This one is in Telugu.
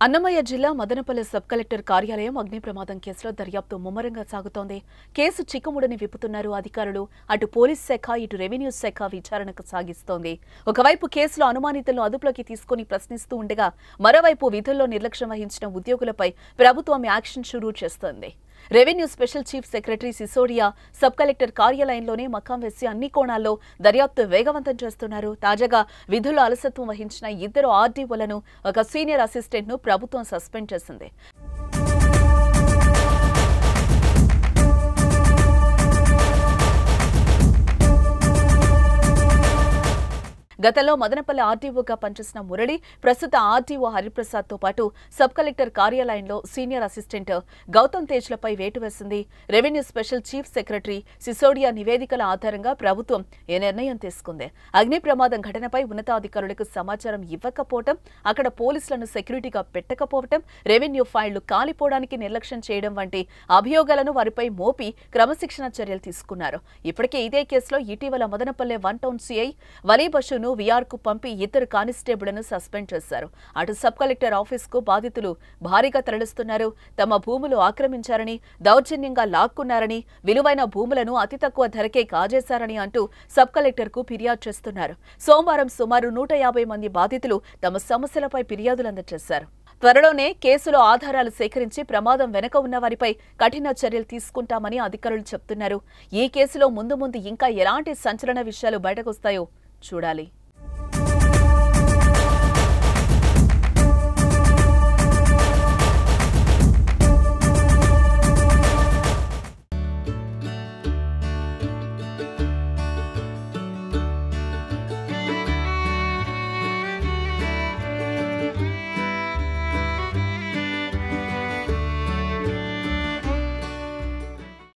అన్నమయ్య జిల్లా మదనపల్లి సబ్ కలెక్టర్ కార్యాలయం అగ్ని ప్రమాదం కేసులో దర్యాప్తు ముమ్మరంగా సాగుతోంది కేసు చిక్కుముడని విప్పుతున్నారు అధికారులు అటు పోలీస్ శాఖ ఇటు రెవెన్యూ శాఖ విచారణకు సాగిస్తోంది ఒకవైపు కేసులో అనుమానితులను అదుపులోకి తీసుకుని ప్రశ్నిస్తూ ఉండగా మరోవైపు విధుల్లో నిర్లక్ష్యం వహించిన ఉద్యోగులపై ప్రభుత్వం యాక్షన్ షురూ చేస్తోంది revenue special chief secretary Sisodia sub collector కార్యాలయంలోనే మకాం వేసి అన్ని కోణాల్లో దర్యాప్తు వేగవంతం చేస్తున్నారు తాజాగా విధుల్లో అలసత్వం వహించిన ఇద్దరు ఆర్డీఓలను ఒక సీనియర్ అసిస్టెంట్ ను ప్రభుత్వం సస్పెండ్ చేసింది గతంలో మదనపల్లి ఆర్టీఓగా పనిచేసిన మురళి ప్రస్తుత ఆర్టీఓ హరిప్రసాద్ తో పాటు సబ్ కలెక్టర్ కార్యాలయంలో సీనియర్ అసిస్టెంట్ గౌతమ్ తేజ్లపై వేటు వేసింది revenue special chief secretary Sisodia నివేదికల ఆధారంగా ప్రభుత్వం ఈ నిర్ణయం తీసుకుంది అగ్ని ప్రమాదం ఘటనపై ఉన్నతాధికారులకు సమాచారం ఇవ్వకపోవటం అక్కడ పోలీసులను సెక్యూరిటీగా పెట్టకపోవటం రెవెన్యూ ఫైళ్లు కాలిపోవడానికి నిర్లక్ష్యం చేయడం వంటి అభియోగాలను వారిపై మోపి క్రమశిక్షణ చర్యలు తీసుకున్నారు ఇప్పటికే ఇదే కేసులో ఇటీవల Madanapalle one town CI Vali బషును విఆర్ కు పంపి ఇద్దరు కానిస్టేబుళ్లను సస్పెండ్ చేశారు అటు సబ్ కలెక్టర్ ఆఫీస్ కు బాధితులు భారీగా తరలిస్తున్నారు తమ భూములు ఆక్రమించారని దౌర్జన్యంగా లాక్కున్నారని విలువైన భూములను అతి తక్కువ ధరకే కాజేశారని అంటూ సబ్ కలెక్టర్ కు ఫిర్యాదు చేస్తున్నారు సోమవారం సుమారు నూట యాభై మంది బాధితులు తమ సమస్యలపై ఫిర్యాదులు అందజేశారు త్వరలోనే కేసులో ఆధారాలు సేకరించి ప్రమాదం వెనక ఉన్న వారిపై కఠిన చర్యలు తీసుకుంటామని అధికారులు చెప్తున్నారు ఈ కేసులో ముందు ముందు ఇంకా ఎలాంటి సంచలన విషయాలు బయటకొస్తాయో చూడాలి